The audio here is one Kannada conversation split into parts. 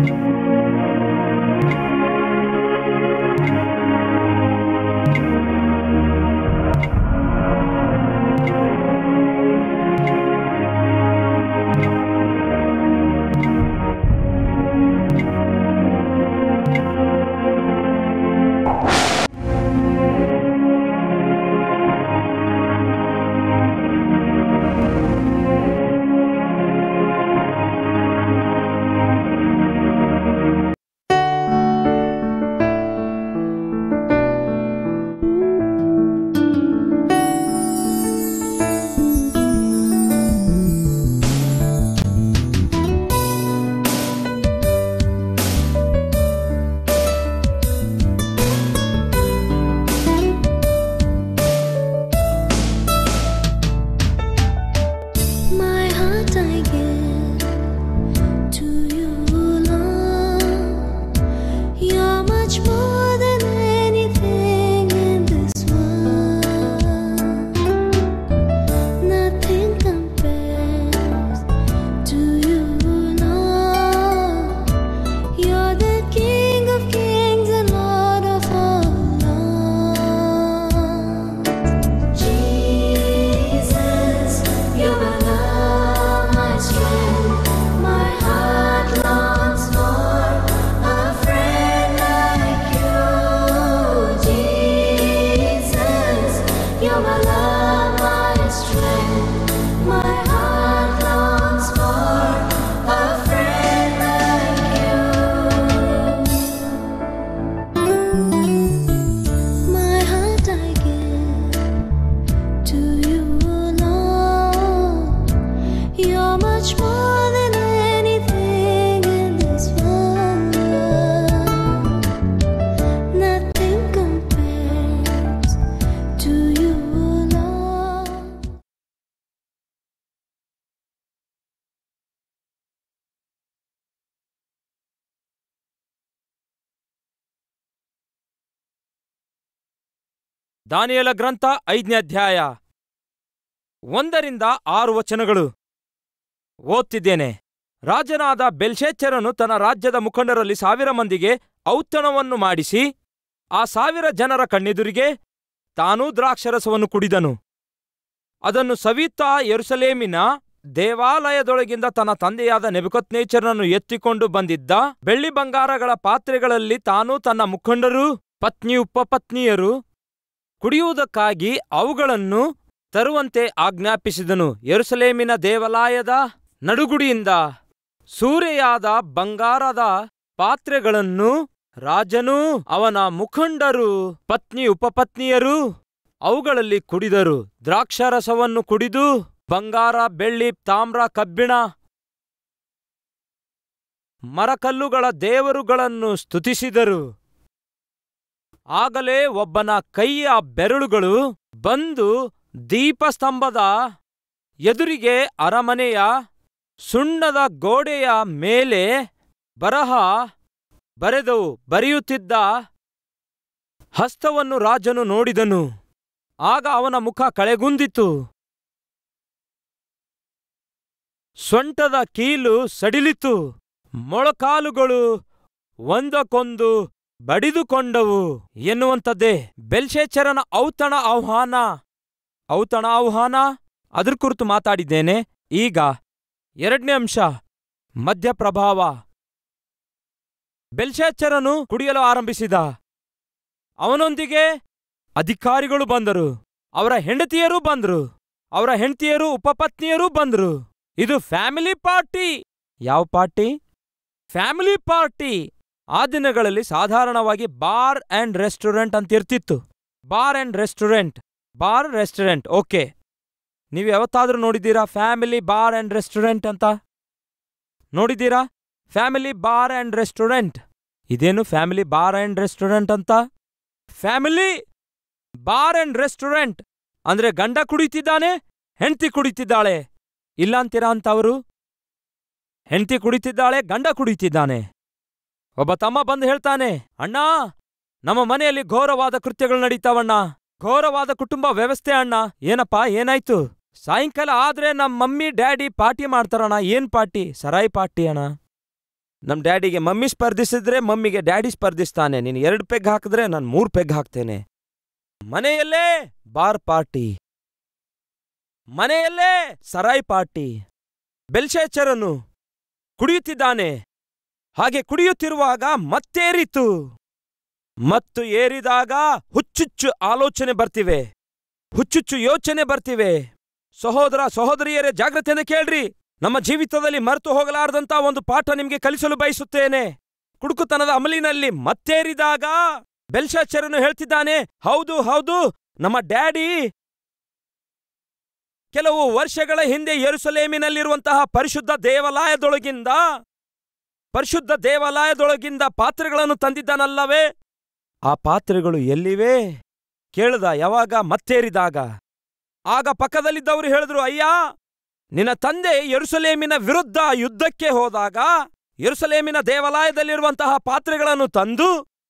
My heart I give to you, Lord. You're much more than anything in this world. Nothing compares to you, Lord. You're the King of kings and Lord of all lords. Jesus, you're my love, my strength. My heart longs for a friend like you. Jesus, you're my love, my strength. My heart longs for a friend like you. My heart I give to you, Lord. You're much more than anything in this world. Nothing compares to you, Lord. ದಾನಿಯಲ ಗ್ರಂಥ ಐದನೇ ಅಧ್ಯಾಯ ಒಂದರಿಂದ ಆರು ವಚನಗಳು ಓದ್ತಿದ್ದೇನೆ ರಾಜನಾದ ಬೆಲ್ಶೆಚ್ಚರನು ತನ್ನ ರಾಜ್ಯದ ಮುಖಂಡರಲ್ಲಿ ಸಾವಿರ ಮಂದಿಗೆ ಔತಣವನ್ನು ಮಾಡಿಸಿ ಆ ಸಾವಿರ ಜನರ ಕಣ್ಣೆದುರಿಗೆ ತಾನೂ ದ್ರಾಕ್ಷರಸವನ್ನು ಕುಡಿದನು ಅದನ್ನು ಸವಿತಾ ಯೆರೂಸಲೇಮಿನ ದೇವಾಲಯದೊಳಗಿಂದ ತನ್ನ ತಂದೆಯಾದ ನೆಬುಕತ್ನೇಚರನನ್ನು ಎತ್ತಿಕೊಂಡು ಬಂದಿದ್ದ ಬೆಳ್ಳಿ ಬಂಗಾರಗಳ ಪಾತ್ರೆಗಳಲ್ಲಿ ತಾನೂ ತನ್ನ ಮುಖಂಡರೂ ಪತ್ನಿ ಉಪಪತ್ನಿಯರು ಕುಡಿಯುವುದಕ್ಕಾಗಿ ಅವುಗಳನ್ನು ತರುವಂತೆ ಆಜ್ಞಾಪಿಸಿದನು ಯೆರೂಸಲೇಮಿನ ದೇವಾಲಯದ ನಡುಗುಡಿಯಿಂದ ಸೂರೆಯಾದ ಬಂಗಾರದ ಪಾತ್ರೆಗಳನ್ನು ರಾಜನೂ ಅವನ ಮುಖಂಡರು ಪತ್ನಿ ಉಪಪತ್ನಿಯರು ಅವುಗಳಲ್ಲಿ ಕುಡಿದರು ದ್ರಾಕ್ಷಾರಸವನ್ನು ಕುಡಿದು ಬಂಗಾರ ಬೆಳ್ಳಿ ತಾಮ್ರ ಕಬ್ಬಿಣ ಮರಕಲ್ಲುಗಳ ದೇವರುಗಳನ್ನು ಸ್ತುತಿಸಿದರು ಆಗಲೇ ಒಬ್ಬನ ಕೈಯ ಬೆರಳುಗಳು ಬಂದು ದೀಪಸ್ತಂಭದ ಎದುರಿಗೆ ಅರಮನೆಯ ಸುಣ್ಣದ ಗೋಡೆಯ ಮೇಲೆ ಬರಹ ಬರೆದವು ಬರೆಯುತ್ತಿದ್ದ ಹಸ್ತವನ್ನು ರಾಜನು ನೋಡಿದನು ಆಗ ಅವನ ಮುಖ ಕಳೆಗುಂದಿತು ಸೊಂಟದ ಕೀಲು ಸಡಿಲಿತು ಮೊಳಕಾಲುಗಳು ಒಂದಕ್ಕೊಂದು ಬಡಿದುಕೊಂಡವು ಎನ್ನುವಂಥದ್ದೇ ಬೆಲ್ಶೇಚರನ ಔತಣ ಆಹ್ವಾನ ಔತಣ ಆಹ್ವಾನ ಅದ್ರ ಕುರಿತು ಮಾತಾಡಿದ್ದೇನೆ ಈಗ ಎರಡನೇ ಅಂಶ ಮಧ್ಯಪ್ರಭಾವ ಬೆಲ್ಶೇಚರನು ಕುಡಿಯಲು ಆರಂಭಿಸಿದ ಅವನೊಂದಿಗೆ ಅಧಿಕಾರಿಗಳು ಬಂದರು ಅವರ ಹೆಂಡತಿಯರೂ ಬಂದ್ರು ಅವರ ಹೆಂಡತಿಯರು ಉಪಪತ್ನಿಯರೂ ಬಂದ್ರು ಇದು ಫ್ಯಾಮಿಲಿ ಪಾರ್ಟಿ ಯಾವ ಪಾರ್ಟಿ ಫ್ಯಾಮಿಲಿ ಪಾರ್ಟಿ ಆ ದಿನಗಳಲ್ಲಿ ಸಾಧಾರಣವಾಗಿ ಬಾರ್ ಅಂಡ್ ರೆಸ್ಟೋರೆಂಟ್ ಅಂತ ಇರ್ತಿತ್ತು bar and restaurant bar restaurant okay ನೀವು ಯಾವತ್ತಾದ್ರೂ ನೋಡಿದ್ದೀರಾ ಫ್ಯಾಮಿಲಿ ಬಾರ್ ಅಂಡ್ ರೆಸ್ಟೋರೆಂಟ್ ಅಂತ ನೋಡಿದ್ದೀರಾ ಫ್ಯಾಮಿಲಿ ಬಾರ್ ಅಂಡ್ ರೆಸ್ಟೋರೆಂಟ್ ಇದೇನು ಫ್ಯಾಮಿಲಿ ಬಾರ್ ಅಂಡ್ ರೆಸ್ಟೋರೆಂಟ್ ಅಂತ ಫ್ಯಾಮಿಲಿ ಬಾರ್ ಅಂಡ್ ರೆಸ್ಟೋರೆಂಟ್ ಅಂದ್ರೆ ಗಂಡ ಕುಡಿತಿದ್ದಾನೆ ಹೆಂಡ್ತಿ ಕುಡಿತಿದ್ದಾಳೆ ಇಲ್ಲ ಅಂತೀರಾ ಅಂತವರು ಹೆಂಡ್ತಿ ಕುಡಿತಿದ್ದಾಳೆ ಗಂಡ ಕುಡಿತಿದ್ದಾನೆ ಒಬ್ಬ ತಮ್ಮ ಬಂದು ಹೇಳ್ತಾನೆ ಅಣ್ಣ ನಮ್ಮ ಮನೆಯಲ್ಲಿ ಘೋರವಾದ ಕೃತ್ಯಗಳು ನಡೀತಾವಣ್ಣ ಘೋರವಾದ ಕುಟುಂಬ ವ್ಯವಸ್ಥೆ ಅಣ್ಣ ಏನಪ್ಪ ಏನಾಯ್ತು ಸಾಯಂಕಾಲ ಆದ್ರೆ ನಮ್ಮ ಮಮ್ಮಿ ಡ್ಯಾಡಿ ಪಾರ್ಟಿ ಮಾಡ್ತಾರಣ್ಣ ಏನ್ ಪಾರ್ಟಿ ಸರಾಯಿ ಪಾರ್ಟಿ ಅಣ್ಣ ನಮ್ ಡ್ಯಾಡಿಗೆ ಮಮ್ಮಿ ಸ್ಪರ್ಧಿಸಿದ್ರೆ ಮಮ್ಮಿಗೆ ಡ್ಯಾಡಿ ಸ್ಪರ್ಧಿಸ್ತಾನೆ ನೀನು ಎರಡು ಪೆಗ್ ಹಾಕಿದ್ರೆ ನಾನು ಮೂರು ಪೆಗ್ ಹಾಕ್ತೇನೆ ಮನೆಯಲ್ಲೇ ಬಾರ್ ಪಾರ್ಟಿ ಮನೆಯಲ್ಲೇ ಸರಾಯ್ ಪಾರ್ಟಿ ಬೆಲ್ಶೇಚರನು ಕುಡಿಯುತ್ತಿದ್ದಾನೆ ಹಾಗೆ ಕುಡಿಯುತ್ತಿರುವಾಗ ಮತ್ತೇರಿತು ಮತ್ತು ಏರಿದಾಗ ಹುಚ್ಚುಚ್ಚು ಆಲೋಚನೆ ಬರ್ತಿವೆ ಹುಚ್ಚುಚ್ಚು ಯೋಚನೆ ಬರ್ತಿವೆ ಸಹೋದರ ಸಹೋದರಿಯರೇ ಜಾಗ್ರತೆಯಿಂದ ಕೇಳ್ರಿ ನಮ್ಮ ಜೀವಿತದಲ್ಲಿ ಮರೆತು ಹೋಗಲಾರದಂತ ಒಂದು ಪಾಠ ನಿಮಗೆ ಕಲಿಸಲು ಬಯಸುತ್ತೇನೆ ಕುಡುಕುತನದ ಅಮಲಿನಲ್ಲಿ ಮತ್ತೇರಿದಾಗ ಬೆಲ್ಶಾಚರನು ಹೇಳ್ತಿದ್ದಾನೆ ಹೌದು ಹೌದು ನಮ್ಮ ಡ್ಯಾಡಿ ಕೆಲವು ವರ್ಷಗಳ ಹಿಂದೆ ಯೆರೂಸಲೇಮಿನಲ್ಲಿರುವಂತಹ ಪರಿಶುದ್ಧ ದೇವಾಲಯದೊಳಗಿಂದ ಪರಿಶುದ್ಧ ದೇವಾಲಯದೊಳಗಿಂದ ಪಾತ್ರೆಗಳನ್ನು ತಂದಿದ್ದಾನಲ್ಲವೇ ಆ ಪಾತ್ರೆಗಳು ಎಲ್ಲಿವೆ ಕೇಳ್ದ ಯಾವಾಗ ಮತ್ತೇರಿದಾಗ ಆಗ ಪಕ್ಕದಲ್ಲಿದ್ದವರು ಹೇಳಿದ್ರು ಅಯ್ಯ ನಿನ್ನ ತಂದೆ ಯೆರೂಸಲೇಮಿನ ವಿರುದ್ಧ ಯುದ್ಧಕ್ಕೆ ಹೋದಾಗ ಯೆರೂಸಲೇಮಿನ ದೇವಾಲಯದಲ್ಲಿರುವಂತಹ ಪಾತ್ರೆಗಳನ್ನು ತಂದು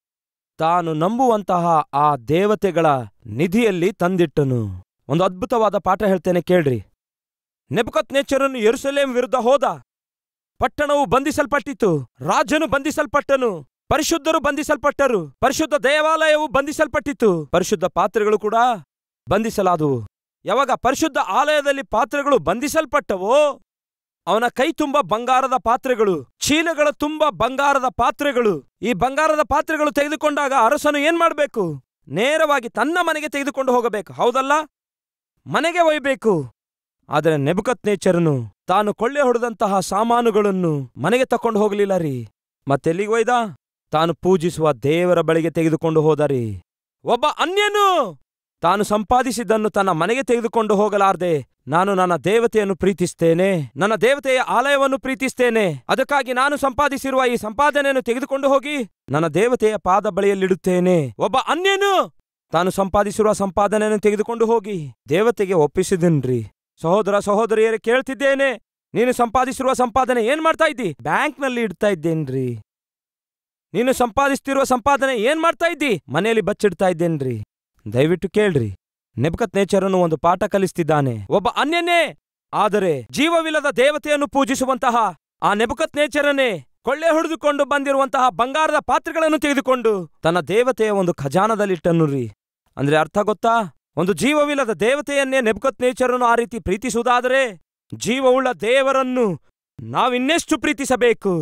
ತಾನು ನಂಬುವಂತಹ ಆ ದೇವತೆಗಳ ನಿಧಿಯಲ್ಲಿ ತಂದಿಟ್ಟನು ಒಂದು ಅದ್ಭುತವಾದ ಪಾಠ ಹೇಳ್ತೇನೆ ಕೇಳ್ರಿ ನೆಬಕತ್ ನೇಚರನ್ನು ಯೆರೂಸಲೇಮ್ ವಿರುದ್ಧ ಹೋದ ಪಟ್ಟಣವು ಬಂಧಿಸಲ್ಪಟ್ಟಿತು ರಾಜನು ಬಂಧಿಸಲ್ಪಟ್ಟನು ಪರಿಶುದ್ಧರು ಬಂಧಿಸಲ್ಪಟ್ಟರು ಪರಿಶುದ್ಧ ದೇವಾಲಯವು ಬಂಧಿಸಲ್ಪಟ್ಟಿತು ಪರಿಶುದ್ಧ ಪಾತ್ರೆಗಳು ಕೂಡ ಬಂಧಿಸಲಾದವು ಯಾವಾಗ ಪರಿಶುದ್ಧ ಆಲಯದಲ್ಲಿ ಪಾತ್ರೆಗಳು ಬಂಧಿಸಲ್ಪಟ್ಟವೋ ಅವನ ಕೈ ತುಂಬ ಬಂಗಾರದ ಪಾತ್ರೆಗಳು ಚೀಲಗಳ ತುಂಬ ಬಂಗಾರದ ಪಾತ್ರೆಗಳು ಈ ಬಂಗಾರದ ಪಾತ್ರೆಗಳು ತೆಗೆದುಕೊಂಡಾಗ ಅರಸನು ಏನ್ ಮಾಡ್ಬೇಕು ನೇರವಾಗಿ ತನ್ನ ಮನೆಗೆ ತೆಗೆದುಕೊಂಡು ಹೋಗಬೇಕು ಹೌದಲ್ಲ ಮನೆಗೆ ಒಯ್ಬೇಕು ಆದರೆ ನೆಬಕತ್ ನೇಚರನು ತಾನು ಕೊಳ್ಳೆ ಹೊಡೆದಂತಹ ಸಾಮಾನುಗಳನ್ನು ಮನೆಗೆ ತಕೊಂಡು ಹೋಗಲಿಲ್ಲ ರೀ ಮತ್ತೆಲ್ಲಿಗೆ ಒಯ್ದ ತಾನು ಪೂಜಿಸುವ ದೇವರ ಬಳಿಗೆ ತೆಗೆದುಕೊಂಡು ಹೋದ ರೀ ಒಬ್ಬ ಅನ್ಯನು ತಾನು ಸಂಪಾದಿಸಿದ್ದನ್ನು ತನ್ನ ಮನೆಗೆ ತೆಗೆದುಕೊಂಡು ಹೋಗಲಾರ್ದೆ ನಾನು ನನ್ನ ದೇವತೆಯನ್ನು ಪ್ರೀತಿಸ್ತೇನೆ ನನ್ನ ದೇವತೆಯ ಆಲಯವನ್ನು ಪ್ರೀತಿಸ್ತೇನೆ ಅದಕ್ಕಾಗಿ ನಾನು ಸಂಪಾದಿಸಿರುವ ಈ ಸಂಪಾದನೆಯನ್ನು ತೆಗೆದುಕೊಂಡು ಹೋಗಿ ನನ್ನ ದೇವತೆಯ ಪಾದ ಬಳಿಯಲ್ಲಿಡುತ್ತೇನೆ ಒಬ್ಬ ಅನ್ಯನು ತಾನು ಸಂಪಾದಿಸಿರುವ ಸಂಪಾದನೆಯನ್ನು ತೆಗೆದುಕೊಂಡು ಹೋಗಿ ದೇವತೆಗೆ ಒಪ್ಪಿಸಿದನ್ರಿ ಸಹೋದರ ಸಹೋದರಿಯರೇ ಕೇಳ್ತಿದ್ದೇನೆ ನೀನು ಸಂಪಾದಿಸಿರುವ ಸಂಪಾದನೆ ಏನ್ ಮಾಡ್ತಾ ಇದ್ದಿ ಬ್ಯಾಂಕ್ನಲ್ಲಿ ಇಡ್ತಾ ಇದ್ದೇನ್ರಿ ನೀನು ಸಂಪಾದಿಸ್ತಿರುವ ಸಂಪಾದನೆ ಏನ್ ಮಾಡ್ತಾ ಇದ್ದಿ ಮನೆಯಲ್ಲಿ ಬಚ್ಚಿಡ್ತಾ ಇದ್ದೇನ್ರಿ ದಯವಿಟ್ಟು ಕೇಳ್ರಿ ನೆಬಕತ್ ನೇಚರನ್ನು ಒಂದು ಪಾಠ ಕಲಿಸ್ತಿದ್ದಾನೆ ಒಬ್ಬ ಅನ್ಯನೇ ಆದರೆ ಜೀವವಿಲ್ಲದ ದೇವತೆಯನ್ನು ಪೂಜಿಸುವಂತಹ ಆ ನೆಬಕತ್ ನೇಚರನ್ನೇ ಕೊಳ್ಳೆ ಹೊಡೆದುಕೊಂಡು ಬಂದಿರುವಂತಹ ಬಂಗಾರದ ಪಾತ್ರೆಗಳನ್ನು ತೆಗೆದುಕೊಂಡು ತನ್ನ ದೇವತೆಯ ಒಂದು ಖಜಾನದಲ್ಲಿಟ್ಟನು ರೀ ಅಂದ್ರೆ ಅರ್ಥ ಗೊತ್ತಾ ಒಂದು ಜೀವವಿಲ್ಲದ ದೇವತೆಯನ್ನೇ ನೆಬಕತ್ ನೇಚರನ್ನು ಆ ರೀತಿ ಪ್ರೀತಿಸುವುದಾದರೆ ಜೀವವುಳ್ಳ ದೇವರನ್ನು ನಾವಿನ್ನೆಷ್ಟು ಪ್ರೀತಿಸಬೇಕು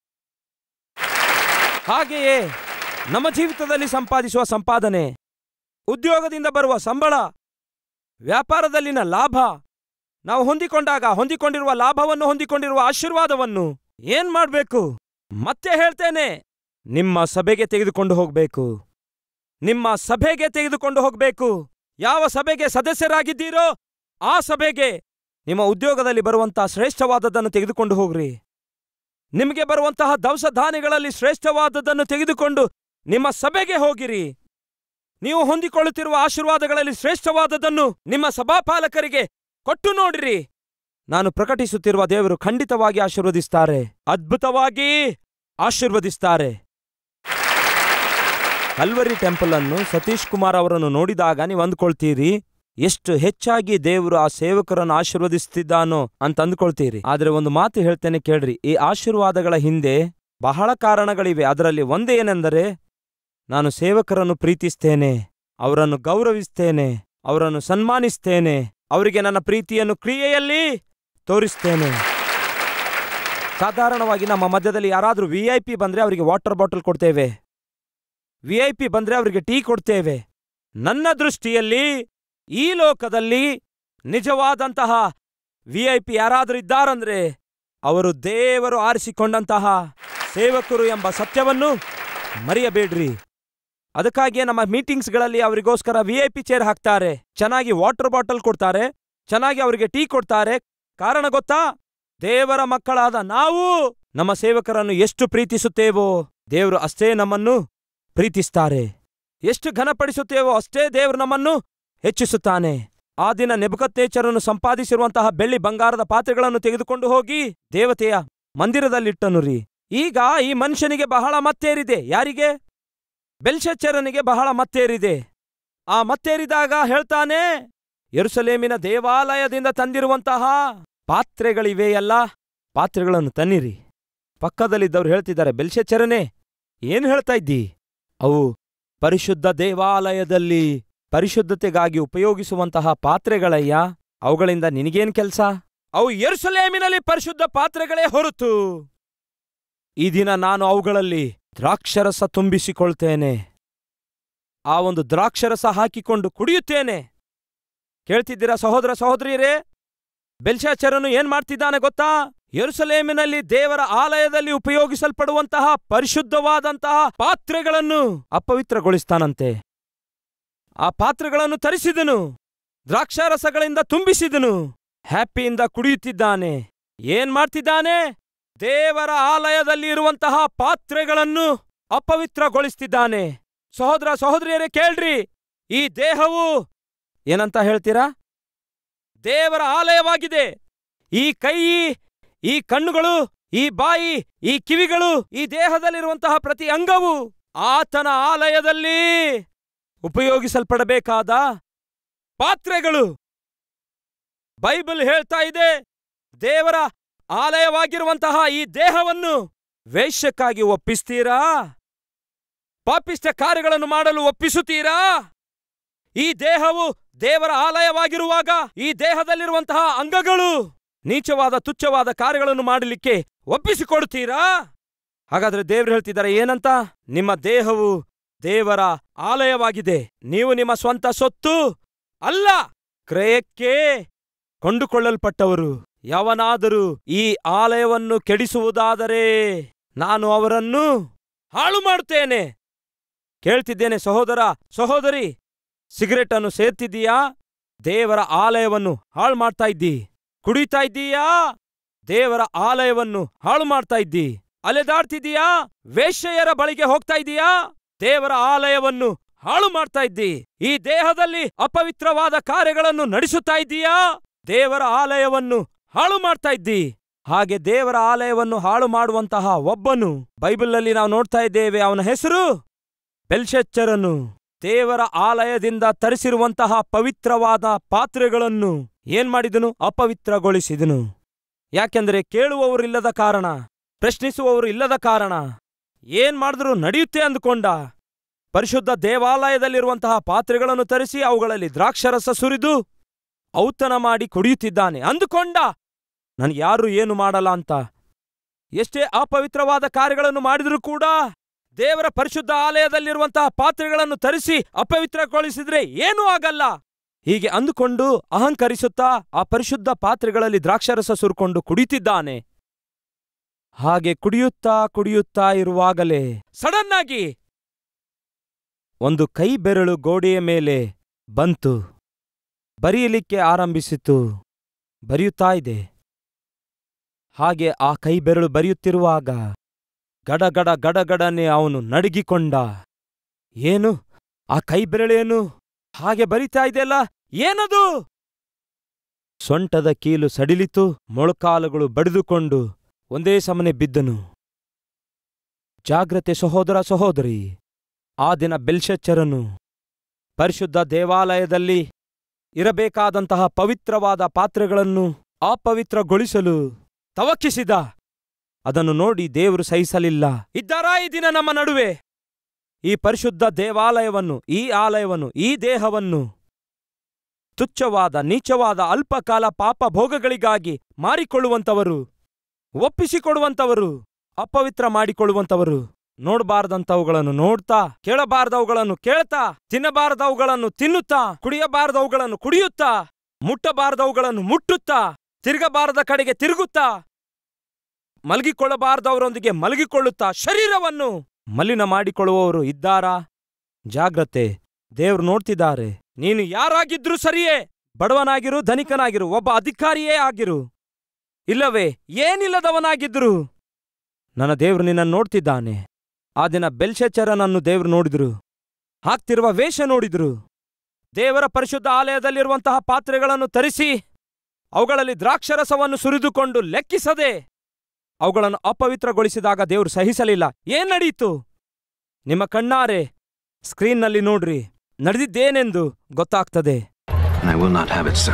ಹಾಗೆಯೇ ನಮ್ಮ ಜೀವಿತದಲ್ಲಿ ಸಂಪಾದಿಸುವ ಸಂಪಾದನೆ ಉದ್ಯೋಗದಿಂದ ಬರುವ ಸಂಬಳ ವ್ಯಾಪಾರದಲ್ಲಿನ ಲಾಭ ನಾವು ಹೊಂದಿಕೊಂಡಾಗ ಹೊಂದಿಕೊಂಡಿರುವ ಲಾಭವನ್ನು ಹೊಂದಿಕೊಂಡಿರುವ ಆಶೀರ್ವಾದವನ್ನು ಏನ್ ಮಾಡ್ಬೇಕು ಮತ್ತೆ ಹೇಳ್ತೇನೆ ನಿಮ್ಮ ಸಭೆಗೆ ತೆಗೆದುಕೊಂಡು ಹೋಗ್ಬೇಕು ನಿಮ್ಮ ಸಭೆಗೆ ತೆಗೆದುಕೊಂಡು ಹೋಗ್ಬೇಕು ಯಾವ ಸಭೆಗೆ ಸದಸ್ಯರಾಗಿದ್ದೀರೋ ಆ ಸಭೆಗೆ ನಿಮ್ಮ ಉದ್ಯೋಗದಲ್ಲಿ ಬರುವಂತಹ ಶ್ರೇಷ್ಠವಾದದ್ದನ್ನು ತೆಗೆದುಕೊಂಡು ಹೋಗ್ರಿ ನಿಮಗೆ ಬರುವಂತಹ ದವಸ ಧಾನ್ಯಗಳಲ್ಲಿ ಶ್ರೇಷ್ಠವಾದದ್ದನ್ನು ತೆಗೆದುಕೊಂಡು ನಿಮ್ಮ ಸಭೆಗೆ ಹೋಗಿರಿ ನೀವು ಹೊಂದಿಕೊಳ್ಳುತ್ತಿರುವ ಆಶೀರ್ವಾದಗಳಲ್ಲಿ ಶ್ರೇಷ್ಠವಾದದ್ದನ್ನು ನಿಮ್ಮ ಸಭಾಪಾಲಕರಿಗೆ ಕೊಟ್ಟು ನೋಡಿರಿ ನಾನು ಪ್ರಕಟಿಸುತ್ತಿರುವ ದೇವರು ಖಂಡಿತವಾಗಿ ಆಶೀರ್ವದಿಸ್ತಾರೆ ಅದ್ಭುತವಾಗಿ ಆಶೀರ್ವದಿಸ್ತಾರೆ ಕಲ್ವರಿ ಟೆಂಪಲ್ ಅನ್ನು ಸತೀಶ್ ಕುಮಾರ್ ಅವರನ್ನು ನೋಡಿದಾಗ ನೀವು ಅಂದ್ಕೊಳ್ತೀರಿ ಎಷ್ಟು ಹೆಚ್ಚಾಗಿ ದೇವರು ಆ ಸೇವಕರನ್ನು ಆಶೀರ್ವದಿಸ್ತಿದ್ದಾನೋ ಅಂತ ಅಂದ್ಕೊಳ್ತೀರಿ ಆದ್ರೆ ಒಂದು ಮಾತು ಹೇಳ್ತೇನೆ ಕೇಳ್ರಿ ಈ ಆಶೀರ್ವಾದಗಳ ಹಿಂದೆ ಬಹಳ ಕಾರಣಗಳಿವೆ ಅದರಲ್ಲಿ ಒಂದೇನೆಂದರೆ ನಾನು ಸೇವಕರನ್ನು ಪ್ರೀತಿಸ್ತೇನೆ ಅವರನ್ನು ಗೌರವಿಸ್ತೇನೆ ಅವರನ್ನು ಸನ್ಮಾನಿಸ್ತೇನೆ ಅವರಿಗೆ ನನ್ನ ಪ್ರೀತಿಯನ್ನು ಕ್ರಿಯೆಯಲ್ಲಿ ತೋರಿಸ್ತೇನೆ ಸಾಧಾರಣವಾಗಿ ನಮ್ಮ ಮಧ್ಯದಲ್ಲಿ ಯಾರಾದರೂ ವಿ ಐ ಪಿ ಬಂದ್ರೆ ಅವರಿಗೆ ವಾಟರ್ ಬಾಟಲ್ ಕೊಡ್ತೇವೆ ವಿ ಐ ಪಿ ಬಂದ್ರೆ ಅವರಿಗೆ ಟೀ ಕೊಡ್ತೇವೆ ನನ್ನ ದೃಷ್ಟಿಯಲ್ಲಿ ಈ ಲೋಕದಲ್ಲಿ ನಿಜವಾದಂತಹ ವಿ ಐ ಪಿ ಯಾರಾದರೂ ಇದ್ದಾರಂದ್ರೆ ಅವರು ದೇವರು ಆರಿಸಿಕೊಂಡಂತಹ ಸೇವಕರು ಎಂಬ ಸತ್ಯವನ್ನು ಮರೆಯಬೇಡ್ರಿ ಅದಕ್ಕಾಗಿಯೇ ನಮ್ಮ ಮೀಟಿಂಗ್ಸ್ಗಳಲ್ಲಿ ಅವರಿಗೋಸ್ಕರ ವಿ ಐ ಪಿ ಚೇರ್ ಹಾಕ್ತಾರೆ ಚೆನ್ನಾಗಿ ವಾಟರ್ ಬಾಟಲ್ ಕೊಡ್ತಾರೆ ಚೆನ್ನಾಗಿ ಅವರಿಗೆ ಟೀ ಕೊಡ್ತಾರೆ ಕಾರಣ ಗೊತ್ತಾ ದೇವರ ಮಕ್ಕಳಾದ ನಾವು ನಮ್ಮ ಸೇವಕರನ್ನು ಎಷ್ಟು ಪ್ರೀತಿಸುತ್ತೇವೋ ದೇವರು ಅಷ್ಟೇ ನಮ್ಮನ್ನು ಪ್ರೀತಿಸ್ತಾರೆ ಎಷ್ಟು ಘನಪಡಿಸುತ್ತೇವೋ ಅಷ್ಟೇ ದೇವರು ನಮ್ಮನ್ನು ಹೆಚ್ಚಿಸುತ್ತಾನೆ ಆ ದಿನ ನೆಬಕತ್ತೇಚರನ್ನು ಸಂಪಾದಿಸಿರುವಂತಹ ಬೆಳ್ಳಿ ಬಂಗಾರದ ಪಾತ್ರೆಗಳನ್ನು ತೆಗೆದುಕೊಂಡು ಹೋಗಿ ದೇವತೆಯ ಮಂದಿರದಲ್ಲಿಟ್ಟನು ರೀ ಈಗ ಈ ಮನುಷ್ಯನಿಗೆ ಬಹಳ ಮತ್ತೇರಿದೆ ಯಾರಿಗೆ ಬೆಲ್ಶಚ್ಚರನಿಗೆ ಬಹಳ ಮತ್ತೇರಿದೆ ಆ ಮತ್ತೇರಿದಾಗ ಹೇಳ್ತಾನೆ ಯೆರೂಸಲೇಮಿನ ದೇವಾಲಯದಿಂದ ತಂದಿರುವಂತಹ ಪಾತ್ರೆಗಳಿವೆಯಲ್ಲ ಪಾತ್ರೆಗಳನ್ನು ತನ್ನಿರಿ ಪಕ್ಕದಲ್ಲಿದ್ದವ್ರು ಹೇಳ್ತಿದ್ದಾರೆ ಬೆಲ್ಶಚ್ಚರನೇ ಏನ್ ಹೇಳ್ತಾ ಇದ್ದಿ ಅವು ಪರಿಶುದ್ಧ ದೇವಾಲಯದಲ್ಲಿ ಪರಿಶುದ್ಧತೆಗಾಗಿ ಉಪಯೋಗಿಸುವಂತಹ ಪಾತ್ರೆಗಳಯ್ಯ ಅವುಗಳಿಂದ ನಿನಗೇನ್ ಕೆಲ್ಸ ಅವು ಯೆರೂಸಲೇಮಿನಲ್ಲಿ ಪರಿಶುದ್ಧ ಪಾತ್ರೆಗಳೇ ಹೊರತು ಈ ದಿನ ನಾನು ಅವುಗಳಲ್ಲಿ ದ್ರಾಕ್ಷರಸ ತುಂಬಿಸಿಕೊಳ್ತೇನೆ ಆ ಒಂದು ದ್ರಾಕ್ಷರಸ ಹಾಕಿಕೊಂಡು ಕುಡಿಯುತ್ತೇನೆ ಕೇಳ್ತಿದ್ದೀರಾ ಸಹೋದರ ಸಹೋದರಿಯರೇ ಬೆಲ್ಶಾಚರನು ಏನ್ ಮಾಡ್ತಿದ್ದಾನೆ ಗೊತ್ತಾ ಯೆರೂಸಲೇಮಿನಲ್ಲಿ ದೇವರ ಆಲಯದಲ್ಲಿ ಉಪಯೋಗಿಸಲ್ಪಡುವಂತಹ ಪರಿಶುದ್ಧವಾದಂತಹ ಪಾತ್ರೆಗಳನ್ನು ಅಪವಿತ್ರಗೊಳಿಸ್ತಾನಂತೆ ಆ ಪಾತ್ರೆಗಳನ್ನು ತರಿಸಿದನು ದ್ರಾಕ್ಷಾರಸಗಳಿಂದ ತುಂಬಿಸಿದನು ಹ್ಯಾಪಿಯಿಂದ ಕುಡಿಯುತ್ತಿದ್ದಾನೆ ಏನ್ ಮಾಡ್ತಿದ್ದಾನೆ ದೇವರ ಆಲಯದಲ್ಲಿ ಇರುವಂತಹ ಪಾತ್ರೆಗಳನ್ನು ಅಪವಿತ್ರಗೊಳಿಸ್ತಿದ್ದಾನೆ ಸಹೋದರ ಸಹೋದರಿಯರೇ ಕೇಳ್ರಿ ಈ ದೇಹವು ಏನಂತ ಹೇಳ್ತೀರಾ ದೇವರ ಆಲಯವಾಗಿದೆ ಈ ಕೈ ಈ ಕಣ್ಣುಗಳು ಈ ಬಾಯಿ ಈ ಕಿವಿಗಳು ಈ ದೇಹದಲ್ಲಿರುವಂತಹ ಪ್ರತಿ ಅಂಗವು ಆತನ ಆಲಯದಲ್ಲಿ ಉಪಯೋಗಿಸಲ್ಪಡಬೇಕಾದ ಪಾತ್ರೆಗಳು ಬೈಬಲ್ ಹೇಳ್ತಾ ಇದೆ ದೇವರ ಆಲಯವಾಗಿರುವಂತಹ ಈ ದೇಹವನ್ನು ವೇಶ್ಯಕ್ಕಾಗಿ ಒಪ್ಪಿಸ್ತೀರಾ ಪಾಪಿಷ್ಟ ಕಾರ್ಯಗಳನ್ನು ಮಾಡಲು ಒಪ್ಪಿಸುತ್ತೀರಾ ಈ ದೇಹವು ದೇವರ ಆಲಯವಾಗಿರುವಾಗ ಈ ದೇಹದಲ್ಲಿರುವಂತಹ ಅಂಗಗಳು ನೀಚವಾದ ತುಚ್ಛವಾದ ಕಾರ್ಯಗಳನ್ನು ಮಾಡಲಿಕ್ಕೆ ಒಪ್ಪಿಸಿಕೊಡ್ತೀರಾ ಹಾಗಾದ್ರೆ ದೇವ್ರು ಹೇಳ್ತಿದ್ದಾರೆ ಏನಂತ ನಿಮ್ಮ ದೇಹವು ದೇವರ ಆಲಯವಾಗಿದೆ ನೀವು ನಿಮ್ಮ ಸ್ವಂತ ಸೊತ್ತು ಅಲ್ಲ ಕ್ರಯಕ್ಕೆ ಕೊಂಡುಕೊಳ್ಳಲ್ಪಟ್ಟವರು ಯಾವನಾದರೂ ಈ ಆಲಯವನ್ನು ಕೆಡಿಸುವುದಾದರೆ ನಾನು ಅವರನ್ನು ಹಾಳು ಮಾಡುತ್ತೇನೆ ಕೇಳ್ತಿದ್ದೇನೆ ಸಹೋದರ ಸಹೋದರಿ ಸಿಗರೆಟ್ ಅನ್ನು ಸೇರ್ತಿದ್ದೀಯಾ ದೇವರ ಆಲಯವನ್ನು ಹಾಳು ಮಾಡ್ತಾ ಇದ್ದಿ ಕುಡಿತಾ ಇದ್ದೀಯಾ ದೇವರ ಆಲಯವನ್ನು ಹಾಳು ಮಾಡ್ತಾ ಇದ್ದಿ ಅಲೆದಾಡ್ತಿದ್ದೀಯಾ ವೇಶ್ಯೆಯರ ಬಳಿಗೆ ಹೋಗ್ತಾ ಇದೀಯಾ ದೇವರ ಆಲಯವನ್ನು ಹಾಳು ಮಾಡ್ತಾ ಇದ್ದಿ ಈ ದೇಹದಲ್ಲಿ ಅಪವಿತ್ರವಾದ ಕಾರ್ಯಗಳನ್ನು ನಡೆಸುತ್ತಾ ಇದ್ದೀಯಾ ದೇವರ ಆಲಯವನ್ನು ಹಾಳು ಮಾಡ್ತಾ ಇದ್ದಿ ಹಾಗೆ ದೇವರ ಆಲಯವನ್ನು ಹಾಳು ಮಾಡುವಂತಹ ಒಬ್ಬನು ಬೈಬಲ್ನಲ್ಲಿ ನಾವು ನೋಡ್ತಾ ಇದ್ದೇವೆ ಅವನ ಹೆಸರು ಬೆಲ್ಶಚ್ಚರನು ದೇವರ ಆಲಯದಿಂದ ತರಿಸಿರುವಂತಹ ಪವಿತ್ರವಾದ ಪಾತ್ರೆಗಳನ್ನು ಏನ್ ಮಾಡಿದನು ಅಪವಿತ್ರಗೊಳಿಸಿದನು ಯಾಕೆಂದರೆ ಕೇಳುವವರಿಲ್ಲದ ಕಾರಣ ಪ್ರಶ್ನಿಸುವವರು ಇಲ್ಲದ ಕಾರಣ ಏನ್ ಮಾಡಿದ್ರು ನಡೆಯುತ್ತೆ ಅಂದುಕೊಂಡ ಪರಿಶುದ್ಧ ದೇವಾಲಯದಲ್ಲಿರುವಂತಹ ಪಾತ್ರೆಗಳನ್ನು ತರಿಸಿ ಅವುಗಳಲ್ಲಿ ದ್ರಾಕ್ಷರಸ ಸುರಿದು ಔತಣ ಮಾಡಿ ಕುಡಿಯುತ್ತಿದ್ದಾನೆ ಅಂದುಕೊಂಡ ನನ್ಗೆ ಯಾರು ಏನು ಮಾಡಲ್ಲ ಅಂತ ಎಷ್ಟೇ ಅಪವಿತ್ರವಾದ ಕಾರ್ಯಗಳನ್ನು ಮಾಡಿದರೂ ಕೂಡ ದೇವರ ಪರಿಶುದ್ಧ ಆಲಯದಲ್ಲಿರುವಂತಹ ಪಾತ್ರೆಗಳನ್ನು ತರಿಸಿ ಅಪವಿತ್ರಗೊಳಿಸಿದ್ರೆ ಏನೂ ಆಗಲ್ಲ ಹೀಗೆ ಅಂದುಕೊಂಡು ಅಹಂಕರಿಸುತ್ತಾ ಆ ಪರಿಶುದ್ಧ ಪಾತ್ರೆಗಳಲ್ಲಿ ದ್ರಾಕ್ಷರಸ ಸುರ್ಕೊಂಡು ಕುಡಿಯುತ್ತಿದ್ದಾನೆ ಹಾಗೆ ಕುಡಿಯುತ್ತಾ ಕುಡಿಯುತ್ತಾ ಇರುವಾಗಲೇ ಸಡನ್ ಆಗಿ ಒಂದು ಕೈ ಬೆರಳು ಗೋಡೆಯ ಮೇಲೆ ಬಂತು ಬರೆಯಲಿಕ್ಕೆ ಆರಂಭಿಸಿತು ಬರೆಯುತ್ತಾ ಇದೆ ಹಾಗೆ ಆ ಕೈ ಬೆರಳು ಬರೆಯುತ್ತಿರುವಾಗ ಗಡಗಡ ಗಡಗಡನೆ ಅವನು ನಡುಗಿಕೊಂಡ ಏನು ಆ ಕೈ ಬೆರಳೇನು ಹಾಗೆ ಬರಿತಾ ಇದೆಯಲ್ಲ ಏನದು ಸೊಂಟದ ಕೀಲು ಸಡಿಲಿತು ಮೊಳಕಾಲುಗಳು ಬಡಿದುಕೊಂಡು ಒಂದೇ ಸಮನೆ ಬಿದ್ದನು ಜಾಗ್ರತೆ ಸಹೋದರ ಸಹೋದರಿ ಆ ದಿನ ಬೆಲ್ಶಚ್ಚರನು ಪರಿಶುದ್ಧ ದೇವಾಲಯದಲ್ಲಿ ಇರಬೇಕಾದಂತಹ ಪವಿತ್ರವಾದ ಪಾತ್ರೆಗಳನ್ನು ಅಪವಿತ್ರಗೊಳಿಸಲು ತವಕಿಸಿದ ಅದನ್ನು ನೋಡಿ ದೇವರು ಸಹಿಸಲಿಲ್ಲ ಇದ್ದಾರಾ ಈ ದಿನ ನಮ್ಮ ನಡುವೆ ಈ ಪರಿಶುದ್ಧ ದೇವಾಲಯವನ್ನು ಈ ಆಲಯವನ್ನು ಈ ದೇಹವನ್ನು ತುಚ್ಛವಾದ ನೀಚವಾದ ಅಲ್ಪಕಾಲ ಪಾಪ ಭೋಗಗಳಿಗಾಗಿ ಮಾರಿಕೊಳ್ಳುವಂತವರು ಒಪ್ಪಿಸಿಕೊಡುವಂತವರು ಅಪವಿತ್ರ ಮಾಡಿಕೊಳ್ಳುವಂತವರು ನೋಡಬಾರ್ದಂಥವುಗಳನ್ನು ನೋಡ್ತಾ ಕೇಳಬಾರ್ದವುಗಳನ್ನು ಕೇಳ್ತಾ ತಿನ್ನಬಾರ್ದವುಗಳನ್ನು ತಿನ್ನುತ್ತಾ ಕುಡಿಯಬಾರ್ದವುಗಳನ್ನು ಕುಡಿಯುತ್ತಾ ಮುಟ್ಟಬಾರ್ದವುಗಳನ್ನು ಮುಟ್ಟುತ್ತಾ ತಿರುಗಬಾರದ ಕಡೆಗೆ ತಿರುಗುತ್ತಾ ಮಲಗಿಕೊಳ್ಳಬಾರ್ದವರೊಂದಿಗೆ ಮಲಗಿಕೊಳ್ಳುತ್ತಾ ಶರೀರವನ್ನು ಮಲಿನ ಮಾಡಿಕೊಳ್ಳುವವರು ಇದ್ದಾರಾ ಜಾಗ್ರತೆ ದೇವ್ರು ನೋಡ್ತಿದ್ದಾರೆ ನೀನು ಯಾರಾಗಿದ್ರೂ ಸರಿಯೇ ಬಡವನಾಗಿರು ಧನಿಕನಾಗಿರು ಒಬ್ಬ ಅಧಿಕಾರಿಯೇ ಆಗಿರು ಇಲ್ಲವೇ ಏನಿಲ್ಲದವನಾಗಿದ್ರು ನನ್ನ ದೇವ್ರು ನಿನ್ನನ್ನು ನೋಡ್ತಿದ್ದಾನೆ ಆ ದಿನ ಬೆಲ್ಶೆಚರನನ್ನು ದೇವ್ರು ನೋಡಿದ್ರು ಹಾಕ್ತಿರುವ ವೇಷ ನೋಡಿದ್ರು ದೇವರ ಪರಿಶುದ್ಧ ಆಲಯದಲ್ಲಿರುವಂತಹ ಪಾತ್ರೆಗಳನ್ನು ತರಿಸಿ ಅವುಗಳಲ್ಲಿ ದ್ರಾಕ್ಷರಸವನ್ನು ಸುರಿದುಕೊಂಡು ಲೆಕ್ಕಿಸದೆ ಅವುಗಳನ್ನು ಅಪವಿತ್ರಗೊಳಿಸಿದಾಗ ದೇವರು ಸಹಿಸಲಿಲ್ಲ ಏನ್ ನಡೀತು ನಿಮ್ಮ ಕಣ್ಣಾರೆ ಸ್ಕ್ರೀನ್ನಲ್ಲಿ ನೋಡ್ರಿ ನಡೆದಿದ್ದೇನೆಂದು ಗೊತ್ತಾಗ್ತದೆ and I will not have it so.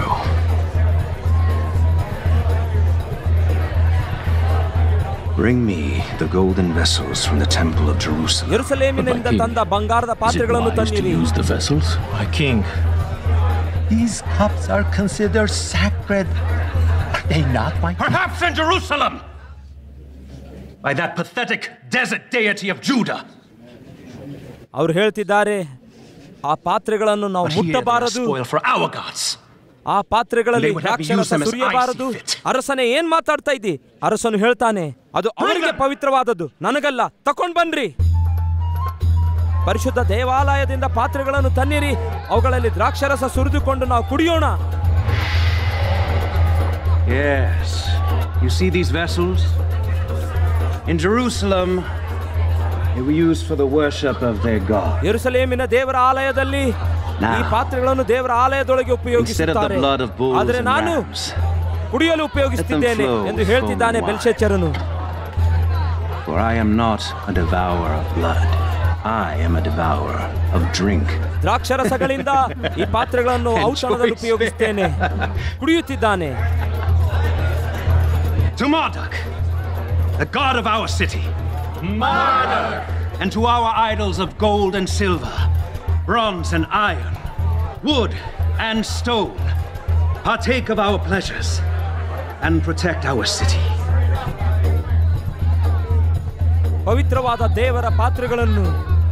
Bring me the golden vessels from the temple of Jerusalem. ಯೆರೂಸಲೇಮಿನಿಂದ ತಂದ ಬಂಗಾರದ ಪಾತ್ರೆಗಳನ್ನು Is it wise to ತನ್ನಿರಿ use the vessels? My king, these cups are considered sacred. Are they not, my king? Perhaps in Jerusalem! By that pathetic desert deity of Judah. ಅವ್ರು ಹೇಳ್ತಿದ್ದಾರೆ ಆ ಪಾತ್ರೆಗಳನ್ನು ನಾವು But here they are ಮುಟ್ಟಬಾರದು spoil for our gods. ಆ ಪಾತ್ರೆಗಳಲ್ಲಿ They would have ದ್ರಾಕ್ಷಾರಸ used them as I ಸುರಿಯಬಾರದು see fit. ಅರಸನೇ ಏನ್ ಮಾತಾಡ್ತಾ ಇದ್ದಿ ಅರಸನು ಹೇಳ್ತಾನೆ ಅದು ಅವರಿಗೆ ಪವಿತ್ರವಾದದ್ದು ನನಗಲ್ಲ ತಕೊಂಡ್ ಬನ್ರಿ ಪರಿಶುದ್ಧ ದೇವಾಲಯದಿಂದ ಪಾತ್ರೆಗಳನ್ನು ತನ್ನಿರಿ ಅವುಗಳಲ್ಲಿ ದ್ರಾಕ್ಷರಸ ಸುರಿದುಕೊಂಡು ನಾವು ಕುಡಿಯೋಣ Yes. You see these vessels? In Jerusalem, they were used for the worship of their God. ಯೆರೂಸಲೇಮಿನ ದೇವರ ಆಲಯದಲ್ಲಿ ಈ ಪಾತ್ರೆಗಳನ್ನು ದೇವರ ಆಲಯದೊಳಗೆ Instead of the ಉಪಯೋಗಿಸುತ್ತಾರೆ blood of bulls ಆದರೆ and ನಾನು rams. ಕುಡಿಯಲು ಉಪಯೋಗಿಸುತ್ತಿದ್ದೇನೆ flow ಎಂದು ಹೇಳ್ತಿದ್ದಾನೆ from the ಬೆಲ್ಶೆಚ್ಚರನು For I am not a devourer of blood. I am a devourer of drink. ದ್ರಾಕ್ಷರಸಗಳಿಂದ ಈ ಪಾತ್ರೆಗಳನ್ನು ಔಷಧದಲ್ಲಿ ಉಪಯೋಗಿಸುತ್ತೇನೆ ಕುಡಿಯುತ್ತಿದ್ದಾನೆ To Marduk, the god of our city. Marduk! And to our idols of gold and silver, bronze and iron, wood and stone, partake of our pleasures and protect our city. ಪವಿತ್ರವಾದ ದೇವರ ಪಾತ್ರೆಗಳನ್ನು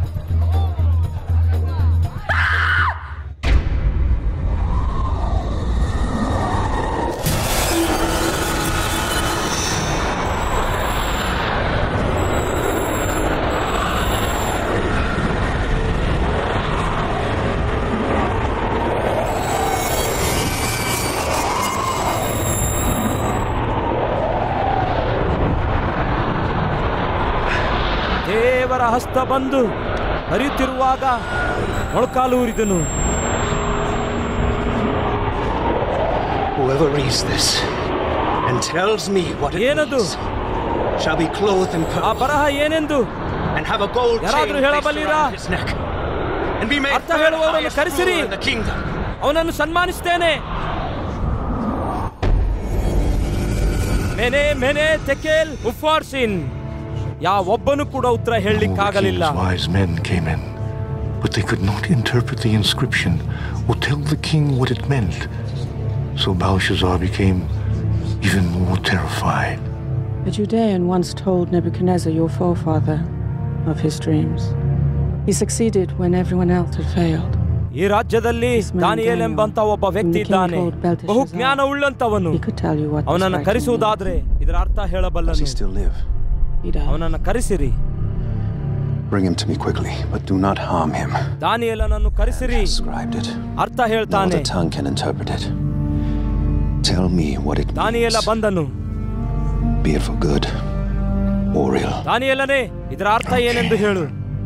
ದೇವರ ಹಸ್ತ ಬಂದು ಹರಿಯುತ್ತಿರುವಾಗ ಮೊಳಕಾಲು ಊರಿದನು Whoever reads this and tells me what it ಏನದು? means shall be clothed in ಆ purple ಬರಹ ಏನೆಂದು and have a gold chain ಯಾರಾದ್ರೂ placed ಹೇಳಬಲ್ಲಿರಾ? around his neck and be made ಅರ್ಥ third ಹೇಳುವವರನ್ನು highest ಕರೆಸಿರಿ. ruler in the kingdom. ಅವನನ್ನು ಸನ್ಮಾನಿಸ್ತೇನೆ ಮೆನೆ ಮೆನೆ ತೆಕೇಲ್ ಉಫಾರ್ಸಿನ್ ಯಾವೊಬ್ಬನು ಕೂಡ ಉತ್ತರ All the ಹೇಳಲಿಕ್ಕಾಗಲಿಲ್ಲ king's wise men came in, but they could not interpret the inscription or tell the king what it meant. So Belshazzar became even more terrified. A Judean once told Nebuchadnezzar, your forefather, of his dreams. He succeeded when everyone else had failed. ಈ ರಾಜ್ಯದಲ್ಲಿ man ದಾನಿಯೇಲ್ Daniel, ಎಂಬಂತ ಒಬ್ಬ ವ್ಯಕ್ತಿ whom the king ಇದ್ದಾನೆ called Belteshazzar. ಬಹು ಜ್ಞಾನ ಉಳ್ಳಂತವನು He could tell you what this ಅವನನ್ನು writing ಕರೆಸುವುದಾದ್ರೆ ಇದರ ಅರ್ಥ Does he ಹೇಳಬಲ್ಲನು still live? meant. He died. ಅವನನ್ನು ಕರೆಸಿರಿ Bring him to me quickly, but do not harm him. ದಾನಿಯೇಲನನ್ನು ಕರೆಸಿರಿ Described it. ಅರ್ಥ No ಹೇಳ್ತಾನೆ other tongue can interpret it. Tell me what it ದಾನಿಯೇಲ means. ಬಂದನು Be it for good or ill. ದಾನಿಯೇಲನೇ ಇದರ ಅರ್ಥ ಏನೆಂದು ಹೇಳು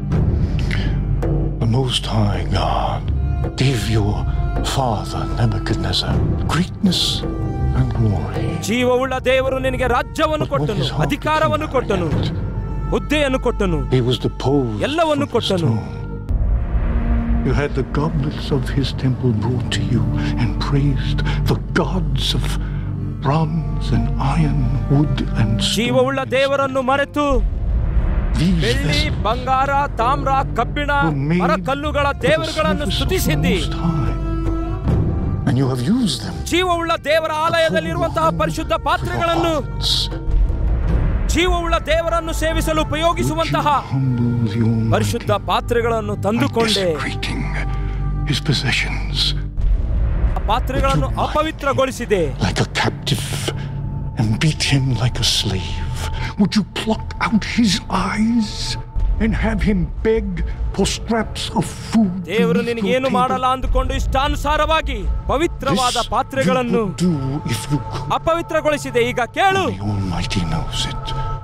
The Most High God gave your father Nebuchadnezzar greatness and glory. ಜೀವವುಳ್ಳ ದೇವರು ನಿನಗೆ ರಾಜ್ಯವನ್ನು But what ಕೊಟ್ಟನು his heart ಅಧಿಕಾರವನ್ನು became ಕೊಟ್ಟನು arrogant. ಹುದ್ದೆಯನ್ನು ಕೊಟ್ಟನು He was deposed ಎಲ್ಲವನ್ನು from his ಕೊಟ್ಟನು. throne. You had the goblets of his temple brought to you and praised the gods of bronze and iron, wood and ಜೀವವುಳ್ಳ stone. ದೇವರನ್ನು ಮರೆತು These ಬೆಳ್ಳಿ vessels ಬಂಗಾರ ತಾಮ್ರ ಕಬ್ಬಿಣ were made ಮರ ಕಲ್ಲುಗಳ for the ದೇವರುಗಳನ್ನು service of the ಸ್ತುತಿಸಿದ್ದಿ Most High. And you have used them ಜೀವವುಳ್ಳ ದೇವರ ಆಲಯದಲ್ಲಿರುವಂತಹ ಪರಿಶುದ್ಧ ಪಾತ್ರೆಗಳನ್ನು ಜೀವವುಳ್ಳ ದೇವರನ್ನು ಸೇವಿಸಲು ಉಪಯೋಗಿಸುವಂತಹ humble the Almighty, ಪರಿಶುದ್ಧ ಪಾತ್ರೆಗಳನ್ನು ತಂದುಕೊಂಡೆ desecrating his possessions ಆ ಪಾತ್ರೆಗಳನ್ನು ಅಪವಿತ್ರಗೊಳಿಸಿದೆ like a captive and beat him like a slave? Would you pluck out his eyes and have him beg for scraps of food? ದೇವರು beneath ನಿನಗೇನು your table? ಮಾಡಲ್ಲ ಅಂದುಕೊಂಡು ಇಷ್ಟಾನುಸಾರವಾಗಿ ಪವಿತ್ರವಾದ This ಪಾತ್ರೆಗಳನ್ನು you would do if you could. ಅಪವಿತ್ರಗೊಳಿಸಿದೆ ಈಗ ಕೇಳು The Almighty knows it.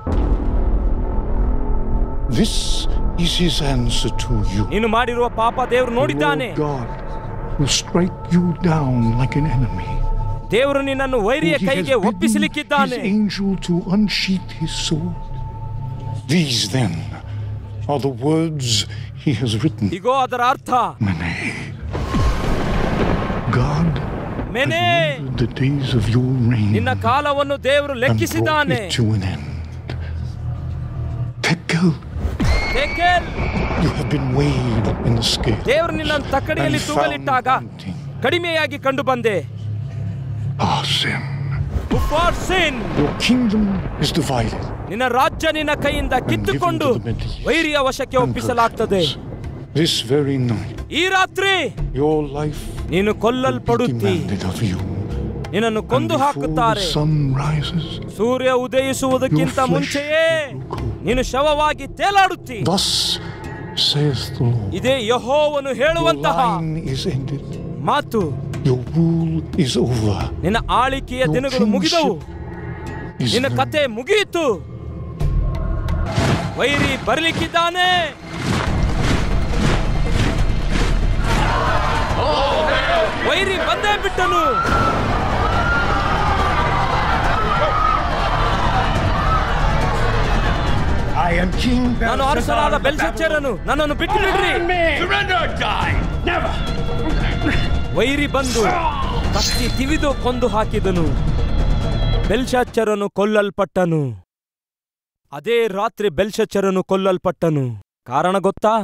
This is his answer to you. ನೀನು ಮಾಡಿರುವ ಪಾಪ ದೇವರು ನೋಡಿದ್ದಾನೆ Lord God will strike you down like an enemy. ದೇವರು ನಿನ್ನನ್ನು ವೈರಿಯ He has ಕೈಗೆ bidden ಒಪ್ಪಿಸಲಿಕ್ಕಿದ್ದಾನೆ his angel to unsheath his sword. These then are the words he has written. ಇಗೋ ಅದರ ಅರ್ಥ Mene. God ಮೆನೆ has numbered the days of your reign ನಿನ್ನ ಕಾಲವನ್ನು ದೇವರು and brought ಲೆಕ್ಕಿಸಿದ್ದಾನೆ it to an end. Tekel, ಟೇಕೆಲ್ you have been weighed in the scale. ದೇವರು ನಿನ್ನನ್ನು ತಕ್ಕಡಿಯಲ್ಲಿ and ತೂಗಲಿಟ್ಟಾಗ found wanting. ಕಡಿಮೆಯಾಗಿ ಕಂಡು ಬಂದೆ Ah, sin. For sin. Your kingdom is divided. ನಿನ್ನ ರಾಜ್ಯ ನಿನ್ನ ಕೈಯಿಂದ ಕಿತ್ತುಕೊಂಡು ವೈರಿಯ ವಶಕ್ಕೆ ಒಪ್ಪಿಸಲಾಗ್ತದೆ This very night, ಈ ರಾತ್ರಿ your life ನೀನು ಕೊಲ್ಲಲ್ಪಡುತ್ತಿ demanded of you. ನಿನ್ನನ್ನು ಕೊಂದು Before ಹಾಕುತ್ತಾರೆ the sun rises, Surya ಉದಯಿಸುವುದಕ್ಕಿಂತ Your flesh ಮುಂಚೆಯೇ will go. ನೀನು ಶವವಾಗಿ ತೇಲಾಡುತ್ತಿ Thus saith the Lord. ಇದೇ ಯಹೋವನು Your ಹೇಳುವಂತಹ line is ended. ಮಾತು Your rule is over. ನಿನ್ನ ಆಳಿಕೆಯ Your ದಿನಗಳು ಮುಗಿದವು kingship is ನಿನ್ನ done. ಕತೆ ಮುಗಿಯಿತು ವೈರಿ ಬರಲಿಕ್ಕಿದ್ದಾನೆ ವೈರಿ ಬಂದೇ ಬಿಟ್ಟನು I am King ನಾನು ಅರಸನಾದ ಬೆಲ್ಶಚ್ಚರನು ನನ್ನನ್ನು ಬಿಟ್ಟು ಬಿಡ್ರಿ Surrender or die! Never! ವೈರಿ ಬಂದು ಕತ್ತಿ ತಿವಿದು ಕೊಂದು ಹಾಕಿದನು ಬೆಲ್ಶಚ್ಚರನು ಕೊಲ್ಲಲ್ಪಟ್ಟನು ಅದೇ ರಾತ್ರಿ ಬೆಲ್ಶಚ್ಚರನು ಕೊಲ್ಲಲ್ಪಟ್ಟನು ಕಾರಣ ಗೊತ್ತಾ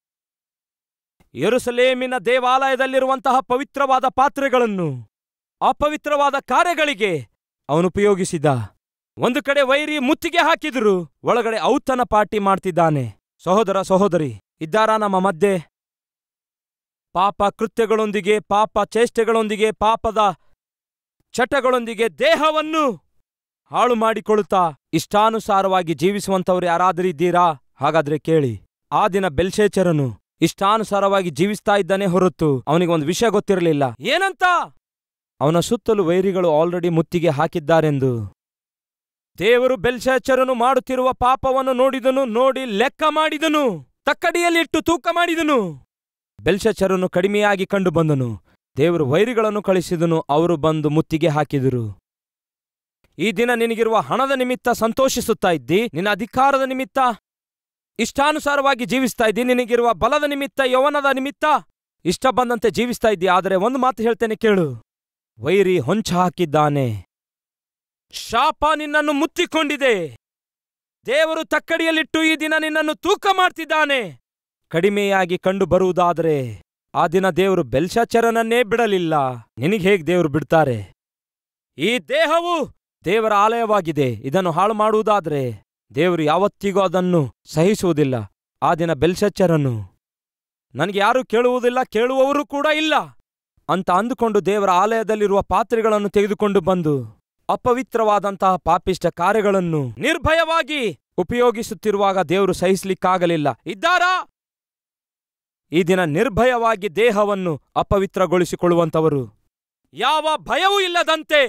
ಯೆರೂಸಲೇಮಿನ ದೇವಾಲಯದಲ್ಲಿರುವಂತಹ ಪವಿತ್ರವಾದ ಪಾತ್ರೆಗಳನ್ನು ಅಪವಿತ್ರವಾದ ಕಾರ್ಯಗಳಿಗೆ ಅವನು ಉಪಯೋಗಿಸಿದ ಒಂದು ಕಡೆ ವೈರಿ ಮುತ್ತಿಗೆ ಹಾಕಿದ್ರು ಒಳಗಡೆ ಔತಣ ಪಾರ್ಟಿ ಮಾಡ್ತಿದ್ದಾನೆ ಸಹೋದರ ಸಹೋದರಿ ಇದ್ದಾರಾ ನಮ್ಮ ಮಧ್ಯೆ ಪಾಪ ಕೃತ್ಯಗಳೊಂದಿಗೆ ಪಾಪ ಚೇಷ್ಟೆಗಳೊಂದಿಗೆ ಪಾಪದ ಚಟಗಳೊಂದಿಗೆ ದೇಹವನ್ನು ಹಾಳು ಮಾಡಿಕೊಳ್ಳುತ್ತಾ ಇಷ್ಟಾನುಸಾರವಾಗಿ ಜೀವಿಸುವಂತವ್ರು ಯಾರಾದರಿದ್ದೀರಾ ಹಾಗಾದ್ರೆ ಕೇಳಿ ಆ ದಿನ ಬೆಲ್ಶೇಚರನು ಇಷ್ಟಾನುಸಾರವಾಗಿ ಜೀವಿಸ್ತಾ ಇದ್ದಾನೆ ಹೊರತು ಅವನಿಗೆ ಒಂದು ವಿಷಯ ಗೊತ್ತಿರಲಿಲ್ಲ ಏನಂತ ಅವನ ಸುತ್ತಲೂ ವೈರಿಗಳು ಆಲ್ರೆಡಿ ಮುತ್ತಿಗೆ ಹಾಕಿದ್ದಾರೆಂದು ದೇವರು ಬೆಲ್ಶೇಚರನು ಮಾಡುತ್ತಿರುವ ಪಾಪವನ್ನು ನೋಡಿದನು ನೋಡಿ ಲೆಕ್ಕ ಮಾಡಿದನು ತಕ್ಕಡಿಯಲ್ಲಿಟ್ಟು ತೂಕ ಮಾಡಿದನು ಬೆಲ್ಶಚ್ಚರನು ಕಡಿಮೆಯಾಗಿ ಕಂಡು ಬಂದನು ದೇವರು ವೈರಿಗಳನ್ನು ಕಳಿಸಿದನು ಅವರು ಬಂದು ಮುತ್ತಿಗೆ ಹಾಕಿದರು ಈ ದಿನ ನಿನಗಿರುವ ಹಣದ ನಿಮಿತ್ತ ಸಂತೋಷಿಸುತ್ತಾ ಇದ್ದಿ ನಿನ್ನ ಅಧಿಕಾರದ ನಿಮಿತ್ತ ಇಷ್ಟಾನುಸಾರವಾಗಿ ಜೀವಿಸ್ತಾ ಇದ್ದಿ ನಿನಗಿರುವ ಬಲದ ನಿಮಿತ್ತ ಯೌವನದ ನಿಮಿತ್ತ ಇಷ್ಟ ಬಂದಂತೆ ಜೀವಿಸ್ತಾ ಇದ್ದಿ ಆದರೆ ಒಂದು ಮಾತು ಹೇಳ್ತೇನೆ ಕೇಳು ವೈರಿ ಹೊಂಚ ಹಾಕಿದ್ದಾನೆ ಶಾಪ ನಿನ್ನನ್ನು ಮುತ್ತಿಕೊಂಡಿದೆ ದೇವರು ತಕ್ಕಡಿಯಲ್ಲಿಟ್ಟು ಈ ದಿನ ನಿನ್ನನ್ನು ತೂಕ ಮಾಡ್ತಿದ್ದಾನೆ ಕಡಿಮೆಯಾಗಿ ಕಂಡು ಬರುವುದಾದರೆ ಆ ದಿನ ದೇವರು ಬೆಲ್ಶಾಚರನನ್ನೇ ಬಿಡಲಿಲ್ಲ ನಿನಗೆ ಹೇಗೆ ದೇವರು ಬಿಡ್ತಾರೆ ಈ ದೇಹವು ದೇವರ ಆಲಯವಾಗಿದೆ ಇದನ್ನು ಹಾಳು ಮಾಡುವುದಾದರೆ ದೇವರು ಯಾವತ್ತಿಗೂ ಅದನ್ನು ಸಹಿಸುವುದಿಲ್ಲ ಆ ದಿನ ಬೆಲ್ಶಚ್ಚರನು ನನಗೆ ಯಾರೂ ಕೇಳುವುದಿಲ್ಲ ಕೇಳುವವರು ಕೂಡ ಇಲ್ಲ ಅಂತ ಅಂದುಕೊಂಡು ದೇವರ ಆಲಯದಲ್ಲಿರುವ ಪಾತ್ರೆಗಳನ್ನು ತೆಗೆದುಕೊಂಡು ಬಂದು ಅಪವಿತ್ರವಾದಂತಹ ಪಾಪಿಷ್ಟ ಕಾರ್ಯಗಳನ್ನು ನಿರ್ಭಯವಾಗಿ ಉಪಯೋಗಿಸುತ್ತಿರುವಾಗ ದೇವರು ಸಹಿಸಲಿಕ್ಕಾಗಲಿಲ್ಲ ಇದ್ದಾರಾ ಈ ದಿನ ನಿರ್ಭಯವಾಗಿ ದೇಹವನ್ನು ಅಪವಿತ್ರಗೊಳಿಸಿಕೊಳ್ಳುವಂತವರು ಯಾವ ಭಯವೂ ಇಲ್ಲದಂತೆ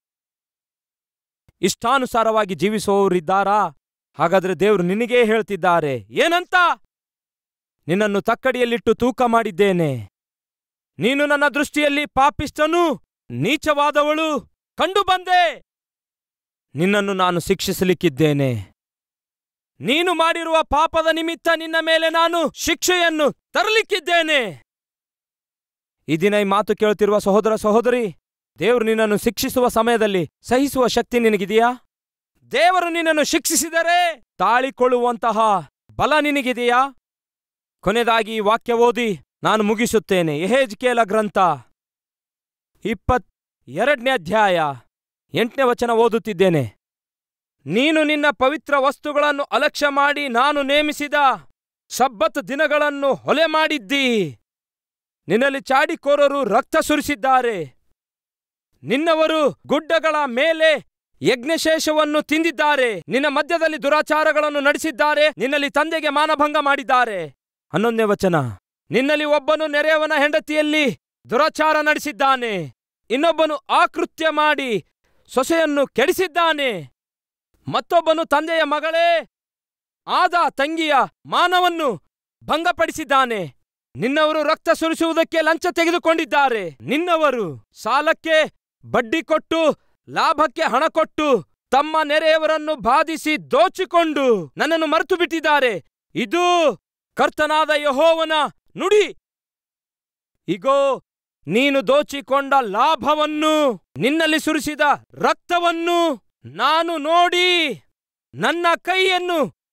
ಇಷ್ಟಾನುಸಾರವಾಗಿ ಜೀವಿಸುವವರಿದ್ದಾರಾ ಹಾಗಾದ್ರೆ ದೇವರು ನಿನಗೇ ಹೇಳ್ತಿದ್ದಾರೆ ಏನಂತ ನಿನ್ನನ್ನು ತಕ್ಕಡಿಯಲ್ಲಿಟ್ಟು ತೂಕ ಮಾಡಿದ್ದೇನೆ ನೀನು ನನ್ನ ದೃಷ್ಟಿಯಲ್ಲಿ ಪಾಪಿಷ್ಟನು ನೀಚವಾದವಳು ಕಂಡು ಬಂದೆ ನಿನ್ನನ್ನು ನಾನು ಶಿಕ್ಷಿಸಲಿಕ್ಕಿದ್ದೇನೆ ನೀನು ಮಾಡಿರುವ ಪಾಪದ ನಿಮಿತ್ತ ನಿನ್ನ ಮೇಲೆ ನಾನು ಶಿಕ್ಷೆಯನ್ನು ತರಲಿಕ್ಕಿದ್ದೇನೆ ಈ ದಿನ ಈ ಮಾತು ಕೇಳುತ್ತಿರುವ ಸಹೋದರ ಸಹೋದರಿ ದೇವರು ನಿನ್ನನ್ನು ಶಿಕ್ಷಿಸುವ ಸಮಯದಲ್ಲಿ ಸಹಿಸುವ ಶಕ್ತಿ ನಿನಗಿದೆಯಾ ದೇವರು ನಿನ್ನನ್ನು ಶಿಕ್ಷಿಸಿದರೆ ತಾಳಿಕೊಳ್ಳುವಂತಹ ಬಲ ನಿನಗಿದೆಯಾ ಕೊನೆಯದಾಗಿ ಈ ವಾಕ್ಯ ಓದಿ ನಾನು ಮುಗಿಸುತ್ತೇನೆ ಎಹೇಜ್ಕೇಲ ಗ್ರಂಥ ಇಪ್ಪತ್ ಎರಡನೇ ಅಧ್ಯಾಯ ಎಂಟನೇ ವಚನ ಓದುತ್ತಿದ್ದೇನೆ ನೀನು ನಿನ್ನ ಪವಿತ್ರ ವಸ್ತುಗಳನ್ನು ಅಲಕ್ಷ್ಯ ಮಾಡಿ ನಾನು ನೇಮಿಸಿದ ಸಬ್ಬತ್ ದಿನಗಳನ್ನು ಹೊಲೆ ಮಾಡಿದ್ದಿ ನಿನ್ನಲ್ಲಿ ಚಾಡಿಕೋರರು ರಕ್ತ ಸುರಿಸಿದ್ದಾರೆ ನಿನ್ನವರು ಗುಡ್ಡಗಳ ಮೇಲೆ ಯಜ್ಞಶೇಷವನ್ನು ತಿಂದಿದ್ದಾರೆ ನಿನ್ನ ಮಧ್ಯದಲ್ಲಿ ದುರಾಚಾರಗಳನ್ನು ನಡೆಸಿದ್ದಾರೆ ನಿನ್ನಲ್ಲಿ ತಂದೆಗೆ ಮಾನಭಂಗ ಮಾಡಿದ್ದಾರೆ ಹನ್ನೊಂದನೇ ವಚನ ನಿನ್ನಲ್ಲಿ ಒಬ್ಬನು ನೆರೆಯವನ ಹೆಂಡತಿಯಲ್ಲಿ ದುರಾಚಾರ ನಡೆಸಿದ್ದಾನೆ ಇನ್ನೊಬ್ಬನು ಆಕೃತ್ಯ ಮಾಡಿ ಸೊಸೆಯನ್ನು ಕೆಡಿಸಿದ್ದಾನೆ ಮತ್ತೊಬ್ಬನು ತಂದೆಯ ಮಗಳೇ ಆದ ತಂಗಿಯ ಮಾನವನ್ನು ಭಂಗಪಡಿಸಿದ್ದಾನೆ ನಿನ್ನವರು ರಕ್ತ ಸುರಿಸುವುದಕ್ಕೆ ಲಂಚ ತೆಗೆದುಕೊಂಡಿದ್ದಾರೆ ನಿನ್ನವರು ಸಾಲಕ್ಕೆ ಬಡ್ಡಿ ಕೊಟ್ಟು ಲಾಭಕ್ಕೆ ಹಣ ಕೊಟ್ಟು ತಮ್ಮ ನೆರೆಯವರನ್ನು ಬಾಧಿಸಿ ದೋಚಿಕೊಂಡು ನನ್ನನ್ನು ಮರೆತು ಬಿಟ್ಟಿದ್ದಾರೆ ಇದು ಕರ್ತನಾದ ಯಹೋವನ ನುಡಿ ಇಗೋ ನೀನು ದೋಚಿಕೊಂಡ ಲಾಭವನ್ನು ನಿನ್ನಲ್ಲಿ ಸುರಿಸಿದ ರಕ್ತವನ್ನು ನಾನು ನೋಡಿ ನನ್ನ ಕೈಯನ್ನು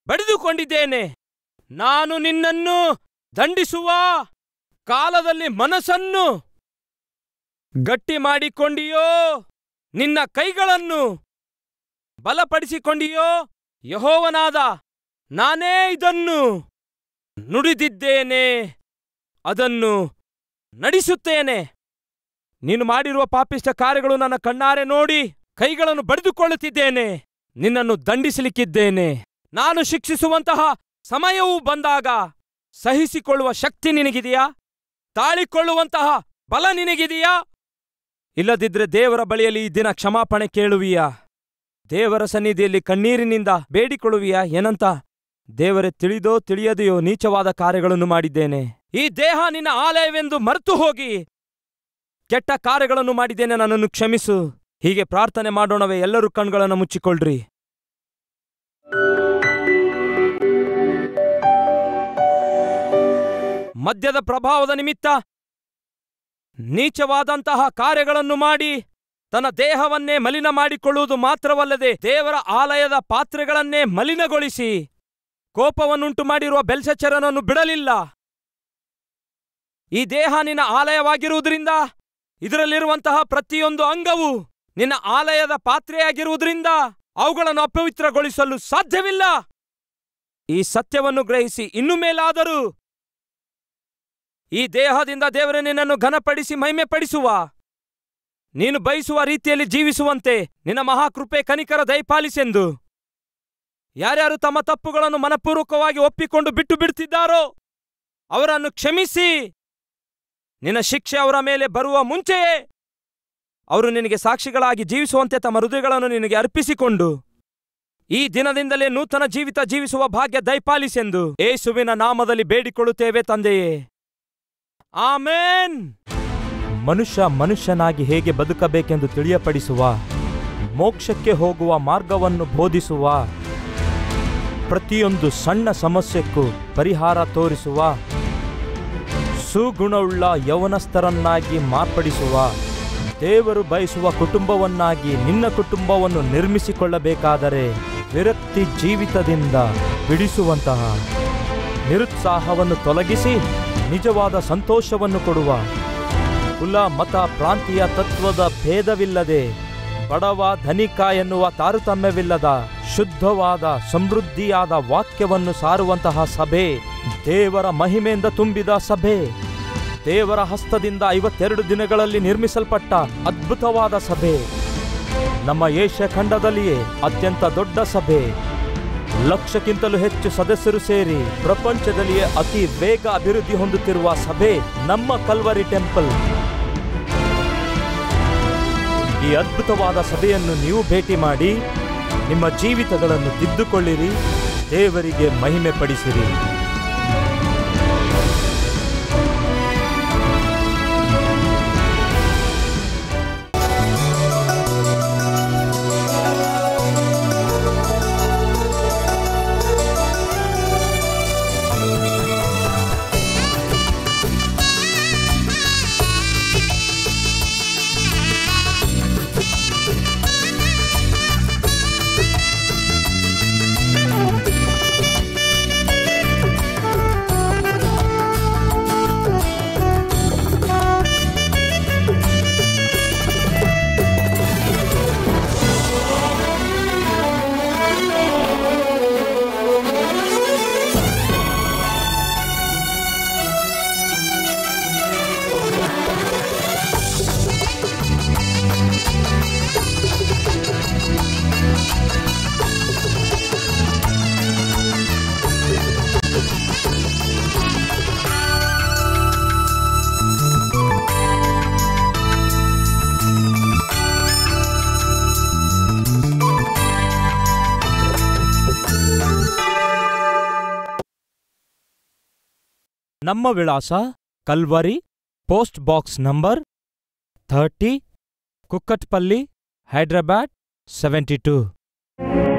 ಬಡಿದುಕೊಂಡಿದ್ದೇನೆ ನಾನು ನಿನ್ನನ್ನು ದಂಡಿಸುವ ಕಾಲದಲ್ಲಿ ಮನಸ್ಸನ್ನು ಗಟ್ಟಿ ಮಾಡಿಕೊಂಡಿಯೋ ನಿನ್ನ ಕೈಗಳನ್ನು ಬಲಪಡಿಸಿಕೊಂಡಿಯೋ ಯಹೋವನಾದ ನಾನೇ ಇದನ್ನು ನುಡಿದಿದ್ದೇನೆ ಅದನ್ನು ನಡೆಸುತ್ತೇನೆ ನೀನು ಮಾಡಿರುವ ಪಾಪಿಷ್ಟ ಕಾರ್ಯಗಳು ನನ್ನ ಕಣ್ಣಾರೆ ನೋಡಿ ಕೈಗಳನ್ನು ಬಡಿದುಕೊಳ್ಳುತ್ತಿದ್ದೇನೆ ನಿನ್ನನ್ನು ದಂಡಿಸಲಿಕ್ಕಿದ್ದೇನೆ ನಾನು ಶಿಕ್ಷಿಸುವಂತಹ ಸಮಯವು ಬಂದಾಗ ಸಹಿಸಿಕೊಳ್ಳುವ ಶಕ್ತಿ ನಿನಗಿದೆಯಾ ತಾಳಿಕೊಳ್ಳುವಂತಹ ಬಲ ನಿನಗಿದೆಯಾ ಇಲ್ಲದಿದ್ರೆ ದೇವರ ಬಳಿಯಲ್ಲಿ ಈ ದಿನ ಕ್ಷಮಾಪಣೆ ಕೇಳುವಿಯಾ ದೇವರ ಸನ್ನಿಧಿಯಲ್ಲಿ ಕಣ್ಣೀರಿನಿಂದ ಬೇಡಿಕೊಳ್ಳುವಿಯಾ ಏನಂತ ದೇವರೇ ತಿಳಿದೋ ತಿಳಿಯದೆಯೋ ನೀಚವಾದ ಕಾರ್ಯಗಳನ್ನು ಮಾಡಿದ್ದೇನೆ ಈ ದೇಹ ನಿನ್ನ ಆಲಯವೆಂದು ಮರೆತು ಹೋಗಿ ಕೆಟ್ಟ ಕಾರ್ಯಗಳನ್ನು ಮಾಡಿದ್ದೇನೆ ನನ್ನನ್ನು ಕ್ಷಮಿಸು ಹೀಗೆ ಪ್ರಾರ್ಥನೆ ಮಾಡೋಣವೇ ಎಲ್ಲರೂ ಕಣ್ಗಳನ್ನು ಮುಚ್ಚಿಕೊಳ್ಳ್ರಿ ಮದ್ಯದ ಪ್ರಭಾವದ ನಿಮಿತ್ತ ನೀಚವಾದಂತಹ ಕಾರ್ಯಗಳನ್ನು ಮಾಡಿ ತನ್ನ ದೇಹವನ್ನೇ ಮಲಿನ ಮಾಡಿಕೊಳ್ಳುವುದು ಮಾತ್ರವಲ್ಲದೆ ದೇವರ ಆಲಯದ ಪಾತ್ರೆಗಳನ್ನೇ ಮಲಿನಗೊಳಿಸಿ ಕೋಪವನ್ನುಂಟು ಮಾಡಿರುವ ಬೆಲ್ಸಚರನನ್ನು ಬಿಡಲಿಲ್ಲ ಈ ದೇಹ ನಿನ್ನ ಆಲಯವಾಗಿರುವುದರಿಂದ ಇದರಲ್ಲಿರುವಂತಹ ಪ್ರತಿಯೊಂದು ಅಂಗವು ನಿನ್ನ ಆಲಯದ ಪಾತ್ರೆಯಾಗಿರುವುದರಿಂದ ಅವುಗಳನ್ನು ಅಪವಿತ್ರಗೊಳಿಸಲು ಸಾಧ್ಯವಿಲ್ಲ ಈ ಸತ್ಯವನ್ನು ಗ್ರಹಿಸಿ ಇನ್ನು ಮೇಲಾದರೂ ಈ ದೇಹದಿಂದ ದೇವರು ನಿನ್ನನ್ನು ಘನಪಡಿಸಿ ಮಹಿಮೆಪಡಿಸುವ ನೀನು ಬಯಸುವ ರೀತಿಯಲ್ಲಿ ಜೀವಿಸುವಂತೆ ನಿನ್ನ ಮಹಾಕೃಪೆ ಕನಿಕರ ದಯಪಾಲಿಸೆಂದು ಯಾರ್ಯಾರು ತಮ್ಮ ತಪ್ಪುಗಳನ್ನು ಮನಪೂರ್ವಕವಾಗಿ ಒಪ್ಪಿಕೊಂಡು ಬಿಟ್ಟು ಬಿಡ್ತಿದ್ದಾರೋ ಅವರನ್ನು ಕ್ಷಮಿಸಿ ನಿನ್ನ ಶಿಕ್ಷೆ ಅವರ ಮೇಲೆ ಬರುವ ಮುಂಚೆಯೇ ಅವರು ನಿನಗೆ ಸಾಕ್ಷಿಗಳಾಗಿ ಜೀವಿಸುವಂತೆ ತಮ್ಮ ಹೃದಯಗಳನ್ನು ನಿನಗೆ ಅರ್ಪಿಸಿಕೊಂಡು ಈ ದಿನದಿಂದಲೇ ನೂತನ ಜೀವಿತ ಜೀವಿಸುವ ಭಾಗ್ಯ ದಯಪಾಲಿಸೆಂದು ಏಸುವಿನ ನಾಮದಲ್ಲಿ ಬೇಡಿಕೊಳ್ಳುತ್ತೇವೆ ತಂದೆಯೇ ಆಮೇನ್ ಮನುಷ್ಯ ಮನುಷ್ಯನಾಗಿ ಹೇಗೆ ಬದುಕಬೇಕೆಂದು ತಿಳಿಯಪಡಿಸುವ ಮೋಕ್ಷಕ್ಕೆ ಹೋಗುವ ಮಾರ್ಗವನ್ನು ಬೋಧಿಸುವ ಪ್ರತಿಯೊಂದು ಸಣ್ಣ ಸಮಸ್ಯೆಕ್ಕೂ ಪರಿಹಾರ ತೋರಿಸುವ ಸುಗುಣವುಳ್ಳ ಯೌವನಸ್ಥರನ್ನಾಗಿ ಮಾರ್ಪಡಿಸುವ ದೇವರು ಬಯಸುವ ಕುಟುಂಬವನ್ನಾಗಿ ನಿನ್ನ ಕುಟುಂಬವನ್ನು ನಿರ್ಮಿಸಿಕೊಳ್ಳಬೇಕಾದರೆ ವಿರಕ್ತಿ ಜೀವಿತದಿಂದ ಬಿಡಿಸುವಂತಹ ನಿರುತ್ಸಾಹವನ್ನು ತೊಲಗಿಸಿ ನಿಜವಾದ ಸಂತೋಷವನ್ನು ಕೊಡುವ ಕುಲ ಮತ ಪ್ರಾಂತೀಯ ತತ್ವದ ಭೇದವಿಲ್ಲದೆ ಬಡವ ಧನಿಕ ಎನ್ನುವ ತಾರತಮ್ಯವಿಲ್ಲದ ಶುದ್ಧವಾದ ಸಮೃದ್ಧಿಯಾದ ವಾಕ್ಯವನ್ನು ಸಾರುವಂತಹ ಸಭೆ ದೇವರ ಮಹಿಮೆಯಿಂದ ತುಂಬಿದ ಸಭೆ ದೇವರ ಹಸ್ತದಿಂದ ಐವತ್ತೆರಡು ದಿನಗಳಲ್ಲಿ ನಿರ್ಮಿಸಲ್ಪಟ್ಟ ಅದ್ಭುತವಾದ ಸಭೆ ನಮ್ಮ ಏಷ್ಯಾ ಖಂಡದಲ್ಲಿಯೇ ಅತ್ಯಂತ ದೊಡ್ಡ ಸಭೆ ಲಕ್ಷಕ್ಕಿಂತಲೂ ಹೆಚ್ಚು ಸದಸ್ಯರು ಸೇರಿ ಪ್ರಪಂಚದಲ್ಲಿಯೇ ಅತಿ ಬೇಗ ಅಭಿವೃದ್ಧಿ ಹೊಂದುತ್ತಿರುವ ಸಭೆ ನಮ್ಮ ಕಲ್ವರಿ ಟೆಂಪಲ್ ಈ ಅದ್ಭುತವಾದ ಸಭೆಯನ್ನು ನೀವು ಭೇಟಿ ಮಾಡಿ ನಿಮ್ಮ ಜೀವಿತಗಳನ್ನು ತಿದ್ದುಕೊಳ್ಳಿರಿ ದೇವರಿಗೆ ಮಹಿಮೆ ಪಡಿಸಿರಿ ನಮ್ಮ ವಿಳಾಸ Calvary post box number thirty Kukatpally Hyderabad seventy two